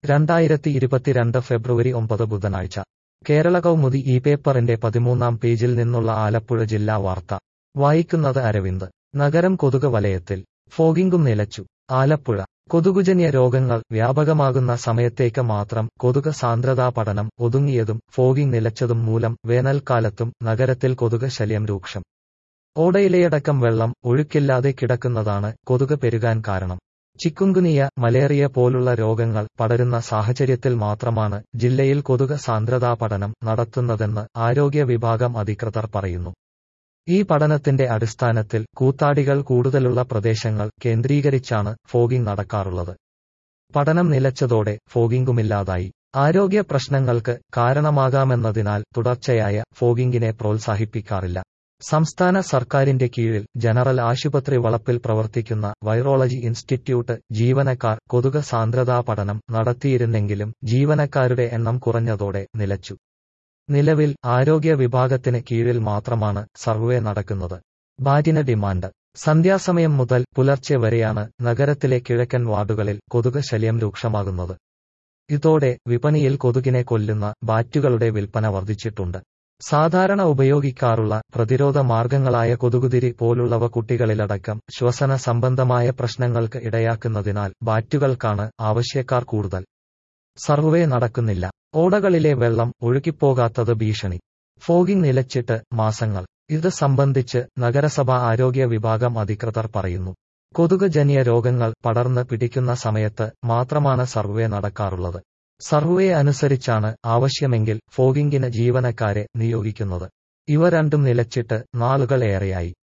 രണ്ടായിരത്തി ഇരുപത്തിരണ്ട് ഫെബ്രുവരി ഒമ്പത് ബുധനാഴ്ച കേരള കൗമുദി ഈ പേപ്പറിന്റെ പതിമൂന്നാം പേജിൽ നിന്നുള്ള ആലപ്പുഴ ജില്ലാ വാർത്ത വായിക്കുന്നത് അരവിന്ദ് നഗരം കൊതുക് വലയത്തിൽ ഫോഗിംഗും നിലച്ചു ആലപ്പുഴ കൊതുകുജന്യ രോഗങ്ങൾ വ്യാപകമാകുന്ന സമയത്തേക്ക് മാത്രം കൊതുക് സാന്ദ്രതാ പഠനം ഒതുങ്ങിയതും ഫോഗിംഗ് നിലച്ചതും മൂലം വേനൽക്കാലത്തും നഗരത്തിൽ കൊതുക് ശല്യം രൂക്ഷം ഓടയിലയടക്കം വെള്ളം ഒഴുക്കില്ലാതെ കിടക്കുന്നതാണ് കൊതുക് പെരുകാൻ കാരണം ചിക്കുൻകുനിയ മലേറിയ പോലുള്ള രോഗങ്ങൾ പടരുന്ന സാഹചര്യത്തിൽ മാത്രമാണ് ജില്ലയിൽ കൊതുക് സാന്ദ്രതാ പഠനം നടത്തുന്നതെന്ന് ആരോഗ്യ വിഭാഗം അധികൃതർ പറയുന്നു ഈ പഠനത്തിന്റെ അടിസ്ഥാനത്തിൽ കൂത്താടികൾ കൂടുതലുള്ള പ്രദേശങ്ങൾ കേന്ദ്രീകരിച്ചാണ് ഫോഗിംഗ് നടക്കാറുള്ളത് പഠനം നിലച്ചതോടെ ഫോഗിംഗുമില്ലാതായി ആരോഗ്യ പ്രശ്നങ്ങൾക്ക് കാരണമാകാമെന്നതിനാൽ തുടർച്ചയായ ഫോഗിംഗിനെ പ്രോത്സാഹിപ്പിക്കാറില്ല സംസ്ഥാന സർക്കാരിന്റെ കീഴിൽ ജനറൽ ആശുപത്രി വളപ്പിൽ പ്രവർത്തിക്കുന്ന വൈറോളജി ഇൻസ്റ്റിറ്റ്യൂട്ട് ജീവനക്കാർ കൊതുക് സാന്ദ്രതാ പഠനം നടത്തിയിരുന്നെങ്കിലും ജീവനക്കാരുടെ എണ്ണം കുറഞ്ഞതോടെ നിലച്ചു നിലവിൽ ആരോഗ്യ വിഭാഗത്തിന് കീഴിൽ മാത്രമാണ് സർവേ നടക്കുന്നത് ബാറ്റിന് ഡിമാൻഡ് സന്ധ്യാസമയം മുതൽ പുലർച്ചെ വരെയാണ് നഗരത്തിലെ കിഴക്കൻ വാർഡുകളിൽ കൊതുക് ശല്യം രൂക്ഷമാകുന്നത് ഇതോടെ വിപണിയിൽ കൊതുകിനെ കൊല്ലുന്ന ബാറ്റുകളുടെ വിൽപ്പന വർദ്ധിച്ചിട്ടുണ്ട് സാധാരണ ഉപയോഗിക്കാറുള്ള പ്രതിരോധ മാർഗങ്ങളായ കൊതുകുതിരി പോലുള്ളവ കുട്ടികളിലടക്കം ശ്വസന സംബന്ധമായ പ്രശ്നങ്ങൾക്ക് ഇടയാക്കുന്നതിനാൽ ബാറ്റുകൾക്കാണ് ആവശ്യക്കാർ കൂടുതൽ സർവേ നടക്കുന്നില്ല ഓടകളിലെ വെള്ളം ഒഴുകിപ്പോകാത്തത് ഭീഷണി ഫോഗിംഗ് നിലച്ചിട്ട് മാസങ്ങൾ ഇത് സംബന്ധിച്ച് നഗരസഭാ ആരോഗ്യ വിഭാഗം അധികൃതർ പറയുന്നു കൊതുക് ജന്യ രോഗങ്ങൾ പടർന്ന് പിടിക്കുന്ന സമയത്ത് മാത്രമാണ് സർവേ നടക്കാറുള്ളത് സർവേ അനുസരിച്ചാണ് ആവശ്യമെങ്കിൽ ഫോഗിംഗിന് ജീവനക്കാരെ നിയോഗിക്കുന്നത് ഇവ രണ്ടും നിലച്ചിട്ട് നാളുകൾ ഏറെയായി